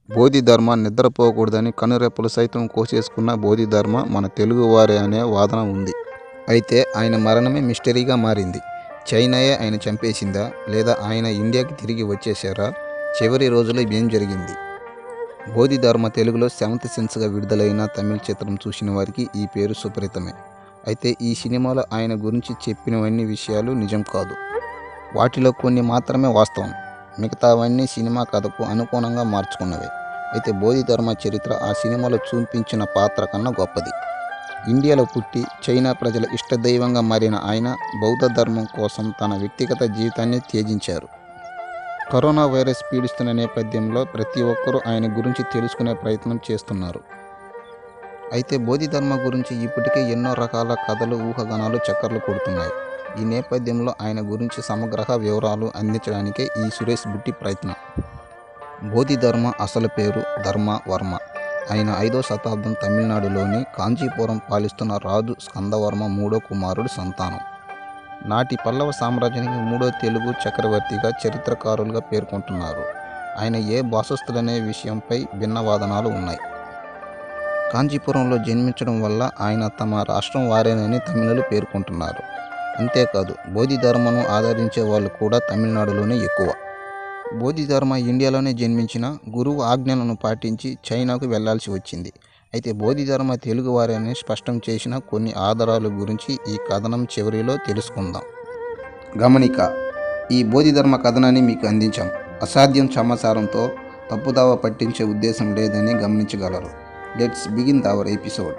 బోధిధర్మ నిద్రపోకూడదని కనురెప్పలు సైతం కోసేసుకున్న బోధిధర్మ మన తెలుగువారే అనే వాదన ఉంది అయితే ఆయన మరణమే మిస్టరీగా మారింది చైనాయే ఆయన చంపేసిందా లేదా ఆయన ఇండియాకి తిరిగి వచ్చేసారా చివరి రోజుల్లో ఏం జరిగింది బోధిధర్మ తెలుగులో సెవెంత్ సెన్స్గా విడుదలైన తమిళ చిత్రం చూసిన వారికి ఈ పేరు సుపరితమే అయితే ఈ సినిమాలో ఆయన గురించి చెప్పినవన్నీ విషయాలు నిజం కాదు వాటిలో కొన్ని మాత్రమే వాస్తవం మిగతావన్నీ సినిమా కథకు అనుగుణంగా మార్చుకున్నవే అయితే బోధిధర్మ చరిత్ర ఆ సినిమాలో చూపించిన పాత్ర కన్నా గొప్పది ఇండియాలో పుట్టి చైనా ప్రజల ఇష్టదైవంగా మారిన ఆయన బౌద్ధ ధర్మం కోసం తన వ్యక్తిగత జీవితాన్ని త్యజించారు కరోనా వైరస్ పీడిస్తున్న నేపథ్యంలో ప్రతి ఒక్కరూ ఆయన గురించి తెలుసుకునే ప్రయత్నం చేస్తున్నారు అయితే బోధిధర్మ గురించి ఇప్పటికే ఎన్నో రకాల కథలు ఊహాగానాలు చక్కర్లు కొడుతున్నాయి ఈ నేపథ్యంలో ఆయన గురించి సమగ్ర వివరాలు అందించడానికే ఈ సురేష్ బుట్టి ప్రయత్నం బోధిధర్మ అసలు పేరు ధర్మ వర్మ ఆయన ఐదో శతాబ్దం తమిళనాడులోని కాంచీపురం పాలిస్తున్న రాజు స్కందవర్మ మూడో కుమారుడు సంతానం నాటి పల్లవ సామ్రాజ్యానికి మూడో తెలుగు చక్రవర్తిగా చరిత్రకారులుగా పేర్కొంటున్నారు ఆయన ఏ భాషస్థులనే విషయంపై భిన్న వాదనాలు ఉన్నాయి కాంచీపురంలో జన్మించడం వల్ల ఆయన తమ రాష్ట్రం వారేనని తమిళులు పేర్కొంటున్నారు అంతేకాదు బోధిధర్మను ఆదరించే వాళ్ళు కూడా తమిళనాడులోనే ఎక్కువ బోధిధర్మ ఇండియాలోనే జన్మించిన గురువు ఆజ్ఞలను పాటించి చైనాకు వెళ్లాల్సి వచ్చింది అయితే బోధిధర్మ తెలుగువారని స్పష్టం చేసిన కొన్ని ఆధారాల గురించి ఈ కథనం చివరిలో తెలుసుకుందాం గమనిక ఈ బోధిధర్మ కథనాన్ని మీకు అందించాం అసాధ్యం సమాచారంతో తప్పుదావ పట్టించే ఉద్దేశం లేదని గమనించగలరు let's begin our episode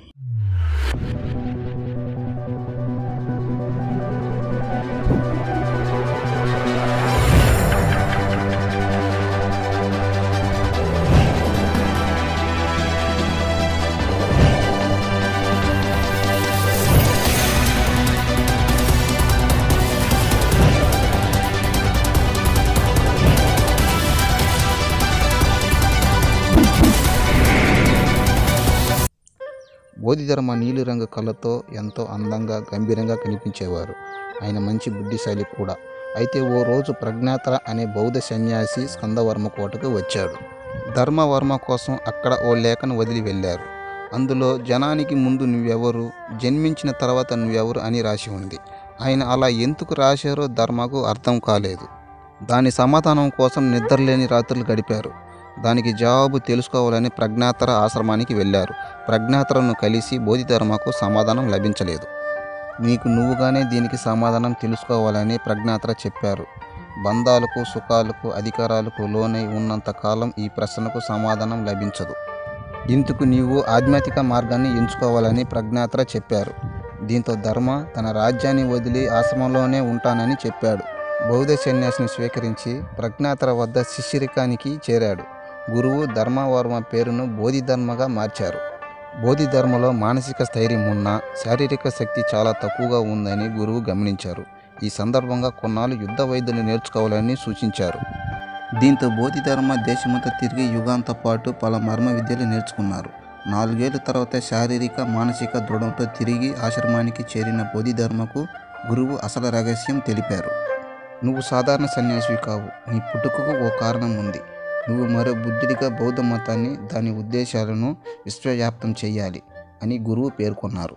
Bodhidharma నీలిరంగు కళ్ళతో ఎంతో అందంగా గంభీరంగా కనిపించేవారు ఆయన మంచి బుద్ధిశాలి కూడా అయితే ఓ రోజు ప్రజ్ఞాతర అనే బౌద్ధ సన్యాసి స్కందవర్మ కోటకు వచ్చాడు ధర్మవర్మ కోసం అక్కడ ఓ లేఖను వదిలి వెళ్ళారు అందులో జనానికి ముందు నువ్వెవరు జన్మించిన తర్వాత నువ్వెవరు అని రాసి ఉంది ఆయన అలా ఎందుకు రాశారో ధర్మకు అర్థం కాలేదు దాని సమాధానం కోసం నిద్రలేని రాత్రులు గడిపారు దానికి జవాబు తెలుసుకోవాలని ప్రజ్ఞాతర ఆశ్రమానికి వెళ్ళారు ప్రజ్ఞాతరను కలిసి బోధిధర్మకు సమాధానం లభించలేదు నీకు నువ్వుగానే దీనికి సమాధానం తెలుసుకోవాలని ప్రజ్ఞాతర చెప్పారు బంధాలకు సుఖాలకు అధికారాలకు లోనై ఉన్నంత కాలం ఈ ప్రశ్నకు సమాధానం లభించదు ఇందుకు నీవు ఆధ్యాత్మిక మార్గాన్ని ఎంచుకోవాలని ప్రజ్ఞాతర చెప్పారు దీంతో ధర్మ తన రాజ్యాన్ని వదిలి ఆశ్రమంలోనే ఉంటానని చెప్పాడు బౌద్ధ సన్యాసిని స్వీకరించి ప్రజ్ఞాతర వద్ద శిష్యరికానికి చేరాడు గురువు ధర్మవర్మ పేరును బోధిధర్మగా మార్చారు బోధిధర్మలో మానసిక స్థైర్యం ఉన్నా శారీరక శక్తి చాలా తక్కువగా ఉందని గురువు గమనించారు ఈ సందర్భంగా కొన్నాళ్ళు యుద్ధ వైద్యులు నేర్చుకోవాలని సూచించారు దీంతో బోధిధర్మ దేశమంతా తిరిగి యుగాంతో పాటు పలు మర్మ విద్యలు నేర్చుకున్నారు నాలుగేళ్ల తర్వాత శారీరక మానసిక దృఢంతో తిరిగి ఆశ్రమానికి చేరిన బోధిధర్మకు గురువు అసలు రహస్యం తెలిపారు నువ్వు సాధారణ సన్యాసివి కావు నీ పుట్టుకకు ఓ కారణం ఉంది నువ్వు మరో బుద్ధుడిగా బౌద్ధ మతాన్ని దాని ఉద్దేశాలను విశ్వవ్యాప్తం చేయాలి అని గురువు పేర్కొన్నారు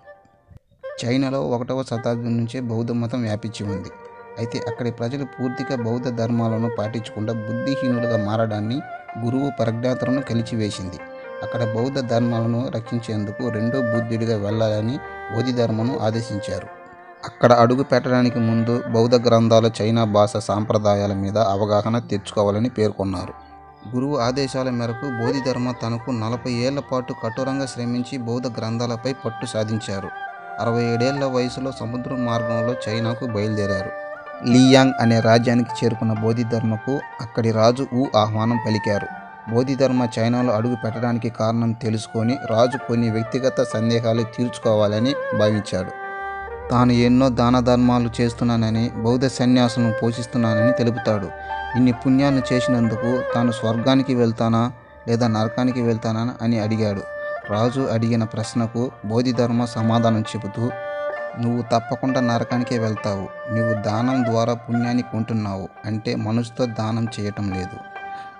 చైనాలో ఒకటవ శతాబ్దం నుంచే బౌద్ధ మతం వ్యాపించి ఉంది అయితే అక్కడి ప్రజలు పూర్తిగా బౌద్ధ ధర్మాలను పాటించకుండా బుద్ధిహీనులుగా మారడాన్ని గురువు ప్రజ్ఞాతలను కలిచివేసింది అక్కడ బౌద్ధ ధర్మాలను రక్షించేందుకు రెండో బుద్ధుడిగా వెళ్ళాలని బోధిధర్మను ఆదేశించారు అక్కడ అడుగు పెట్టడానికి ముందు బౌద్ధ గ్రంథాల చైనా భాష సాంప్రదాయాల మీద అవగాహన తెచ్చుకోవాలని పేర్కొన్నారు గురువు ఆదేశాల మేరకు బోధిధర్మ తనకు నలభై ఏళ్ల పాటు కఠోరంగా శ్రమించి బౌద్ధ గ్రంథాలపై పట్టు సాధించారు అరవై ఏడేళ్ల వయసులో సముద్ర మార్గంలో చైనాకు బయలుదేరారు లియాంగ్ అనే రాజ్యానికి చేరుకున్న బోధిధర్మకు అక్కడి రాజు ఊ ఆహ్వానం పలికారు బోధిధర్మ చైనాలో అడుగు పెట్టడానికి కారణం తెలుసుకొని రాజు కొన్ని వ్యక్తిగత సందేహాలు తీర్చుకోవాలని భావించాడు తాను ఎన్నో దాన ధర్మాలు చేస్తున్నానని బౌద్ధ సన్యాసులను పోషిస్తున్నానని తెలుపుతాడు ఇన్ని పుణ్యాలను చేసినందుకు తాను స్వర్గానికి వెళ్తానా లేదా నరకానికి వెళ్తానా అని అడిగాడు రాజు అడిగిన ప్రశ్నకు బోధిధర్మ సమాధానం చెబుతూ నువ్వు తప్పకుండా నరకానికే వెళ్తావు నువ్వు దానం ద్వారా పుణ్యాన్ని కొంటున్నావు అంటే మనసుతో దానం చేయటం లేదు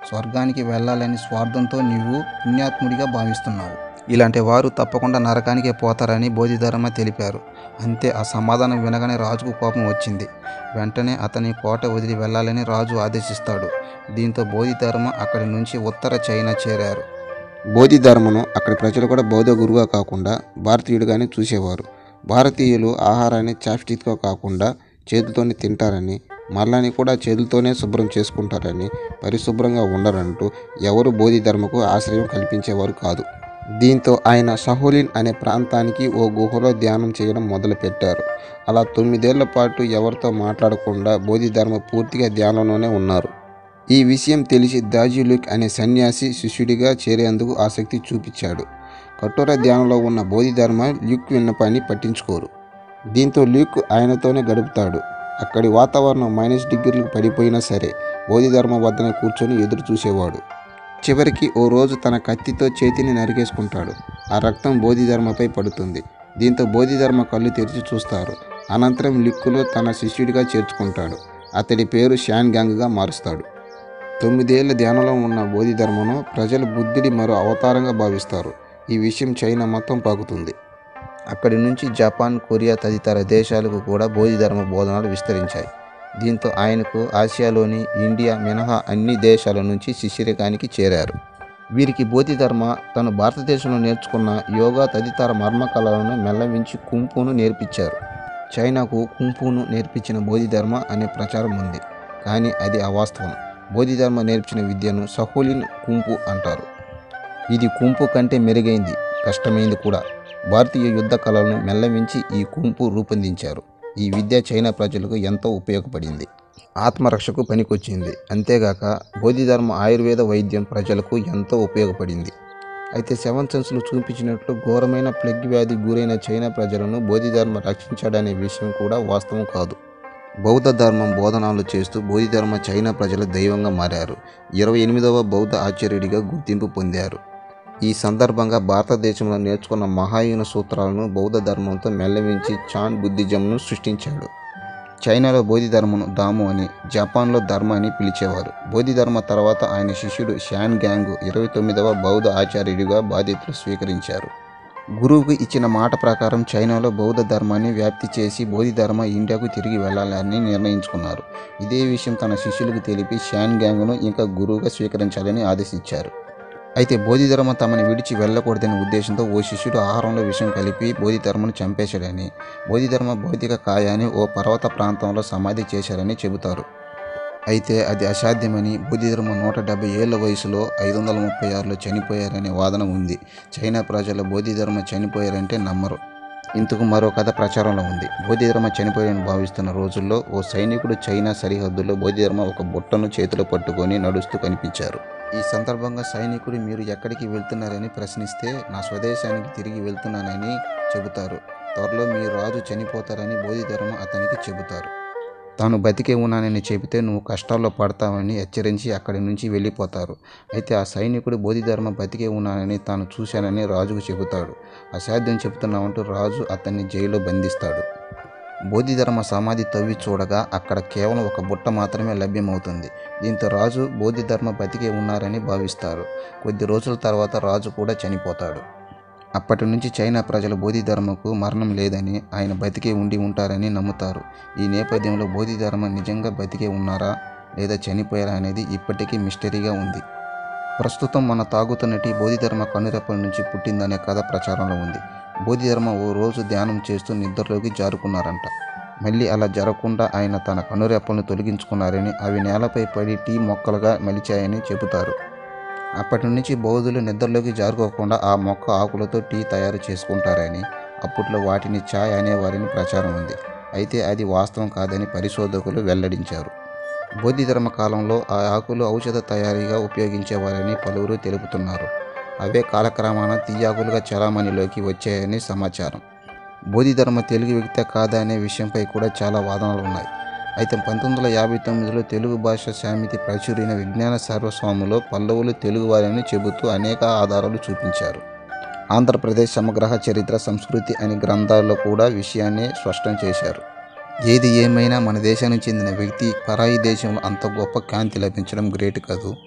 స్వర్గానికి వెళ్ళాలని స్వార్థంతో నీవు పుణ్యాత్ముడిగా భావిస్తున్నావు ఇలాంటి వారు తప్పకుండా నరకానికే పోతారని బోధిధర్మ తెలిపారు అంతే ఆ సమాధానం వినగానే రాజుకు కోపం వచ్చింది వెంటనే అతని కోట వదిలి వెళ్ళాలని రాజు ఆదేశిస్తాడు దీంతో బోధిధర్మ అక్కడి నుంచి ఉత్తర చైనా చేరారు బోధిధర్మను అక్కడి ప్రజలు కూడా బౌద్ధ గురువుగా కాకుండా భారతీయుడిగానే చూసేవారు భారతీయులు ఆహారాన్ని చాప్స్టిక్తో కాకుండా చేతితోనే తింటారని మళ్ళాని కూడా చేతులతోనే శుభ్రం చేసుకుంటారని పరిశుభ్రంగా ఉండరంటూ ఎవరు బోధిధర్మకు ఆశ్రయం కల్పించేవారు కాదు దీంతో ఆయన షహోలిన్ అనే ప్రాంతానికి ఓ గుహలో ధ్యానం చేయడం మొదలుపెట్టారు అలా తొమ్మిదేళ్ల పాటు ఎవరితో మాట్లాడకుండా బోధిధర్మ పూర్తిగా ధ్యానంలోనే ఉన్నారు ఈ విషయం తెలిసి దాజులుక్ అనే సన్యాసి శిష్యుడిగా చేరేందుకు ఆసక్తి చూపించాడు కఠోర ధ్యానంలో ఉన్న బోధిధర్మ ల్యూక్ విన్నపాన్ని పట్టించుకోరు దీంతో ల్యూక్ ఆయనతోనే గడుపుతాడు అక్కడి వాతావరణం మైనస్ డిగ్రీలకు పడిపోయినా సరే బోధిధర్మ వద్దనే కూర్చొని ఎదురు చూసేవాడు చివరికి ఓ రోజు తన కత్తితో చేతిని నరికేసుకుంటాడు ఆ రక్తం బోధిధర్మపై పడుతుంది దీంతో బోధిధర్మ కళ్ళు తెరిచి చూస్తారు అనంతరం లిక్కులో తన శిష్యుడిగా చేర్చుకుంటాడు అతడి పేరు షాన్ గ్యాంగ్గా మారుస్తాడు తొమ్మిదేళ్ల ధ్యానంలో ఉన్న బోధిధర్మను ప్రజలు బుద్ధుడి మరో అవతారంగా భావిస్తారు ఈ విషయం చైనా మొత్తం పాకుతుంది అక్కడి నుంచి జపాన్ కొరియా తదితర దేశాలకు కూడా బోధిధర్మ బోధనలు విస్తరించాయి దీంతో ఆయనకు ఆసియాలోని ఇండియా మినహా అన్ని దేశాల నుంచి శిష్యరికానికి చేరారు వీరికి బోధిధర్మ తను భారతదేశంలో నేర్చుకున్న యోగా తదితర మర్మకళలను మెల్లవించి కుంపును నేర్పించారు చైనాకు కుంపును నేర్పించిన బోధిధర్మ అనే ప్రచారం ఉంది కానీ అది అవాస్తవం బోధిధర్మ నేర్పించిన విద్యను సహోలిన్ కుంపు అంటారు ఇది కుంపు కంటే మెరుగైంది కష్టమైంది కూడా భారతీయ యుద్ధ కళలను మెల్లవించి ఈ కుంపు రూపొందించారు ఈ విద్య చైనా ప్రజలకు ఎంతో ఉపయోగపడింది ఆత్మరక్షకు పనికొచ్చింది అంతేగాక బోధిధర్మ ఆయుర్వేద వైద్యం ప్రజలకు ఎంతో ఉపయోగపడింది అయితే సెవెన్ సెన్స్లు చూపించినట్లు ఘోరమైన ప్లగ్ వ్యాధి గురైన చైనా ప్రజలను బోధిధర్మ రక్షించాడనే విషయం కూడా వాస్తవం కాదు బౌద్ధ ధర్మం బోధనాలు చేస్తూ బోధిధర్మ చైనా ప్రజల దైవంగా మారారు ఇరవై ఎనిమిదవ బౌద్ధ ఆచార్యుడిగా గుర్తింపు పొందారు ఈ సందర్భంగా భారతదేశంలో నేర్చుకున్న మహాయున సూత్రాలను బౌద్ధ ధర్మంతో మెల్లవించి చాన్ బుద్ధిజంను సృష్టించాడు చైనాలో బోధిధర్మను దాము అని జపాన్లో ధర్మ అని పిలిచేవారు బోధిధర్మ తర్వాత ఆయన శిష్యుడు షాన్ గ్యాంగ్ ఇరవై తొమ్మిదవ బౌద్ధ ఆచార్యుడిగా బాధ్యతలు స్వీకరించారు గురువుకు ఇచ్చిన మాట ప్రకారం చైనాలో బౌద్ధ ధర్మాన్ని వ్యాప్తి చేసి బోధిధర్మ ఇండియాకు తిరిగి వెళ్ళాలని నిర్ణయించుకున్నారు ఇదే విషయం తన శిష్యులకు తెలిపి షాన్ గ్యాంగ్ను ఇంకా గురువుగా స్వీకరించాలని ఆదేశించారు అయితే బోధిధర్మ తమని విడిచి వెళ్ళకూడదనే ఉద్దేశంతో ఓ శిష్యుడు ఆహారంలో విషం కలిపి బోధిధర్మను చంపేశాడని బోధిధర్మ భౌతిక కాయాన్ని ఓ పర్వత ప్రాంతంలో సమాధి చేశారని చెబుతారు అయితే అది అసాధ్యమని బోధిధర్మ నూట డెబ్బై ఏళ్ల వయసులో ఐదు వందల ముప్పై ఆరులో చనిపోయారనే వాదన ఉంది చైనా ప్రజలు బోధిధర్మ చనిపోయారంటే నమ్మరు ఇందుకు మరో కథ ప్రచారంలో ఉంది బోధిధర్మ చనిపోయారని భావిస్తున్న రోజుల్లో ఓ సైనికుడు చైనా సరిహద్దుల్లో బోధిధర్మ ఒక బుట్టను చేతిలో పట్టుకొని నడుస్తూ కనిపించారు ఈ సందర్భంగా సైనికుడు మీరు ఎక్కడికి వెళ్తున్నారని ప్రశ్నిస్తే నా స్వదేశానికి తిరిగి వెళ్తున్నానని చెబుతారు త్వరలో మీ రాజు చనిపోతారని బోధిధర్మ అతనికి చెబుతారు తాను బతికే ఉన్నానని చెబితే నువ్వు కష్టాల్లో పడతావని హెచ్చరించి అక్కడి నుంచి వెళ్ళిపోతారు అయితే ఆ సైనికుడు బోధిధర్మ బతికే ఉన్నానని తాను చూశానని రాజుకు చెబుతాడు అసాధ్యం చెబుతున్నామంటూ రాజు అతన్ని జైల్లో బంధిస్తాడు బోధిధర్మ సమాధి తవ్వి చూడగా అక్కడ కేవలం ఒక బుట్ట మాత్రమే లభ్యమవుతుంది దీంతో రాజు బోధిధర్మ బతికే ఉన్నారని భావిస్తారు కొద్ది రోజుల తర్వాత రాజు కూడా చనిపోతాడు అప్పటి నుంచి చైనా ప్రజలు బోధిధర్మకు మరణం లేదని ఆయన బతికే ఉండి ఉంటారని నమ్ముతారు ఈ నేపథ్యంలో బోధిధర్మ నిజంగా బతికే ఉన్నారా లేదా చనిపోయారా అనేది ఇప్పటికీ మిస్టరీగా ఉంది ప్రస్తుతం మన తాగుతున్న టీ బోధిధర్మ కనురెప్పల నుంచి పుట్టిందనే కథ ప్రచారంలో ఉంది బోధిధర్మ ఓ రోజు ధ్యానం చేస్తూ నిద్రలోకి జారుకున్నారంట మళ్ళీ అలా జరగకుండా ఆయన తన కనురెప్పలను తొలగించుకున్నారని అవి నేలపై పడి టీ మొక్కలుగా మలిచాయని చెబుతారు అప్పటి నుంచి బౌద్ధులు నిద్రలోకి జారుకోకుండా ఆ మొక్క ఆకులతో టీ తయారు చేసుకుంటారని అప్పట్లో వాటిని ఛాయ్ అనేవారని ప్రచారం ఉంది అయితే అది వాస్తవం కాదని పరిశోధకులు వెల్లడించారు బోధిధర్మ కాలంలో ఆ ఆకులు ఔషధ తయారీగా ఉపయోగించేవారని పలువురు తెలుపుతున్నారు అవే కాలక్రమాన తీయాకులుగా చలామణిలోకి వచ్చాయని సమాచారం బోధిధర్మ తెలుగు వ్యక్తి కాదా అనే విషయంపై కూడా చాలా వాదనలు ఉన్నాయి అయితే పంతొమ్మిది వందల యాభై తొమ్మిదిలో తెలుగు భాష సామెత ప్రచురైన విజ్ఞాన సర్వస్వాములో పల్లవులు తెలుగువారని చెబుతూ అనేక ఆధారాలు చూపించారు ఆంధ్రప్రదేశ్ సమగ్ర చరిత్ర సంస్కృతి అనే గ్రంథాల్లో కూడా విషయాన్ని స్పష్టం చేశారు ఏది ఏమైనా మన దేశానికి చెందిన వ్యక్తి పరాయి దేశంలో అంత గొప్ప కాంతి లభించడం గ్రేట్ కాదు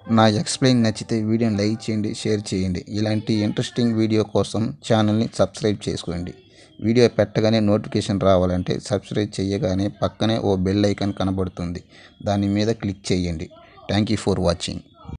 నా ఎక్స్ప్లెయిన్ నచ్చితే వీడియోని లైక్ చేయండి షేర్ చేయండి ఇలాంటి ఇంట్రెస్టింగ్ వీడియో కోసం ఛానల్ని సబ్స్క్రైబ్ చేసుకోండి వీడియో పెట్టగానే నోటిఫికేషన్ రావాలంటే సబ్స్క్రైబ్ చేయగానే పక్కనే ఓ బెల్ ఐకాన్ కనబడుతుంది దాని మీద క్లిక్ చేయండి థ్యాంక్ యూ ఫర్ వాచింగ్